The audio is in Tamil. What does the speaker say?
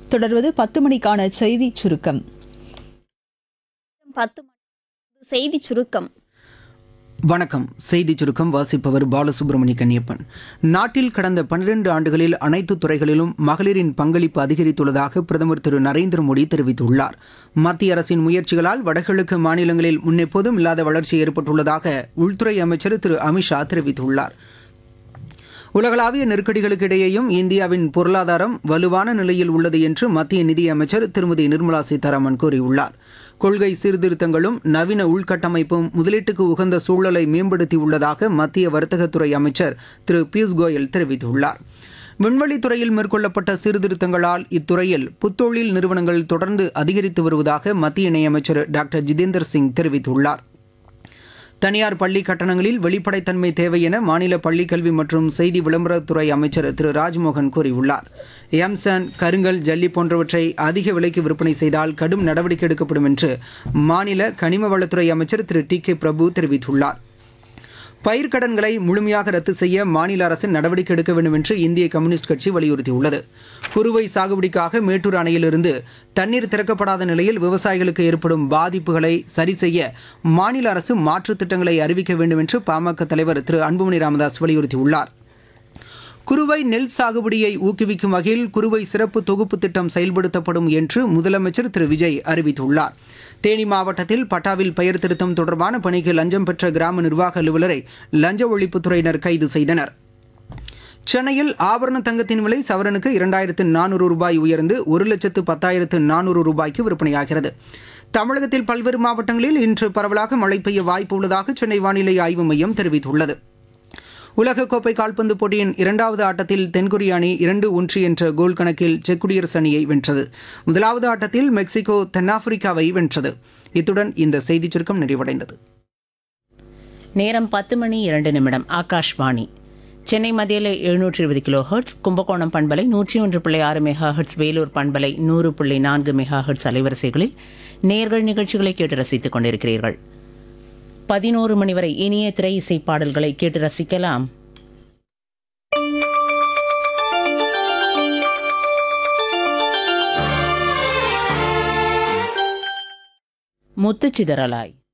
தொடர்வது பத்து மணிக்கான செய்தி சுருக்கம் பத்து மணி செய்தி சுருக்கம் வணக்கம் செய்தி சுருக்கம் வாசிப்பவர் பாலசுப்ரமணிய கன்னியப்பன் நாட்டில் கடந்த பன்னிரண்டு ஆண்டுகளில் அனைத்து துறைகளிலும் மகளிரின் பங்களிப்பு அதிகரித்துள்ளதாக பிரதமர் திரு நரேந்திர மோடி தெரிவித்துள்ளார் மத்திய அரசின் முயற்சிகளால் வடகிழக்கு மாநிலங்களில் முன்னெப்போதும் இல்லாத வளர்ச்சி ஏற்பட்டுள்ளதாக உள்துறை அமைச்சர் திரு அமித்ஷா தெரிவித்துள்ளார் உலகளாவிய நெருக்கடிகளுக்கு இடையேயும் இந்தியாவின் பொருளாதாரம் வலுவான நிலையில் உள்ளது என்று மத்திய நிதியமைச்சர் திருமதி நிர்மலா சீதாராமன் கூறியுள்ளார் கொள்கை சீர்திருத்தங்களும் நவீன உள்கட்டமைப்பும் முதலீட்டுக்கு உகந்த சூழலை மேம்படுத்தியுள்ளதாக மத்திய வர்த்தகத்துறை அமைச்சர் திரு பியூஷ் கோயல் தெரிவித்துள்ளார் விண்வெளித்துறையில் மேற்கொள்ளப்பட்ட சீர்திருத்தங்களால் இத்துறையில் புத்தொழில் நிறுவனங்கள் தொடர்ந்து அதிகரித்து வருவதாக மத்திய இணையமைச்சர் டாக்டர் ஜிதேந்தர் சிங் தெரிவித்துள்ளார் தனியார் பள்ளி கட்டணங்களில் வெளிப்படைத்தன்மை தேவை என மாநில பள்ளிக்கல்வி மற்றும் செய்தி விளம்பரத்துறை அமைச்சர் திரு ராஜ்மோகன் கூறியுள்ளார் எம்சன் கருங்கல் ஜல்லி போன்றவற்றை அதிக விலைக்கு விற்பனை செய்தால் கடும் நடவடிக்கை எடுக்கப்படும் என்று மாநில கனிம வளத்துறை அமைச்சர் திரு டி கே பிரபு தெரிவித்துள்ளார் பயிர்க்கடன்களை முழுமையாக ரத்து செய்ய மாநில அரசு நடவடிக்கை எடுக்க வேண்டும் என்று இந்திய கம்யூனிஸ்ட் கட்சி வலியுறுத்தியுள்ளது குறுவை சாகுபடிக்காக மேட்டூர் அணையிலிருந்து தண்ணீர் திறக்கப்படாத நிலையில் விவசாயிகளுக்கு ஏற்படும் பாதிப்புகளை சரி செய்ய மாநில அரசு மாற்றுத் திட்டங்களை அறிவிக்க வேண்டும் என்று பாமக தலைவர் திரு அன்புமணி ராமதாஸ் வலியுறுத்தியுள்ளார் குறுவை நெல் சாகுபடியை ஊக்குவிக்கும் வகையில் குறுவை சிறப்பு தொகுப்பு திட்டம் செயல்படுத்தப்படும் என்று முதலமைச்சர் திரு விஜய் அறிவித்துள்ளார் தேனி மாவட்டத்தில் பட்டாவில் பெயர் திருத்தம் தொடர்பான பணிக்கு லஞ்சம் பெற்ற கிராம நிர்வாக அலுவலரை லஞ்ச ஒழிப்புத்துறையினர் கைது செய்தனர் சென்னையில் ஆபரண தங்கத்தின் விலை சவரனுக்கு இரண்டாயிரத்து நானூறு ரூபாய் உயர்ந்து ஒரு லட்சத்து பத்தாயிரத்து நானூறு ரூபாய்க்கு விற்பனையாகிறது தமிழகத்தில் பல்வேறு மாவட்டங்களில் இன்று பரவலாக மழை பெய்ய வாய்ப்பு உள்ளதாக சென்னை வானிலை ஆய்வு மையம் தெரிவித்துள்ளது உலகக்கோப்பை கால்பந்து போட்டியின் இரண்டாவது ஆட்டத்தில் தென்கொரிய அணி இரண்டு ஒன்று என்ற கோல் கணக்கில் செக் குடியரசு அணியை வென்றது முதலாவது ஆட்டத்தில் மெக்சிகோ தென்னாப்பிரிக்காவை வென்றது இத்துடன் இந்த செய்திச் சுருக்கம் நிறைவடைந்தது நேரம் பத்து மணி இரண்டு நிமிடம் ஆகாஷ்வாணி சென்னை மத்தியில் எழுநூற்றி இருபது கிலோ ஹெர்ட்ஸ் கும்பகோணம் பண்பலை நூற்றி ஒன்று புள்ளி ஆறு மெகா ஹெர்ட்ஸ் வேலூர் பண்பலை நூறு புள்ளி நான்கு மெகா ஹெர்ட்ஸ் அலைவரிசைகளில் நேர்கள் நிகழ்ச்சிகளை கேட்டு ரசித்துக் கொண்டிருக்கிறீர்கள் பதினோரு மணி வரை இனிய திரை இசை பாடல்களை கேட்டு ரசிக்கலாம் முத்துச்சிதறலாய்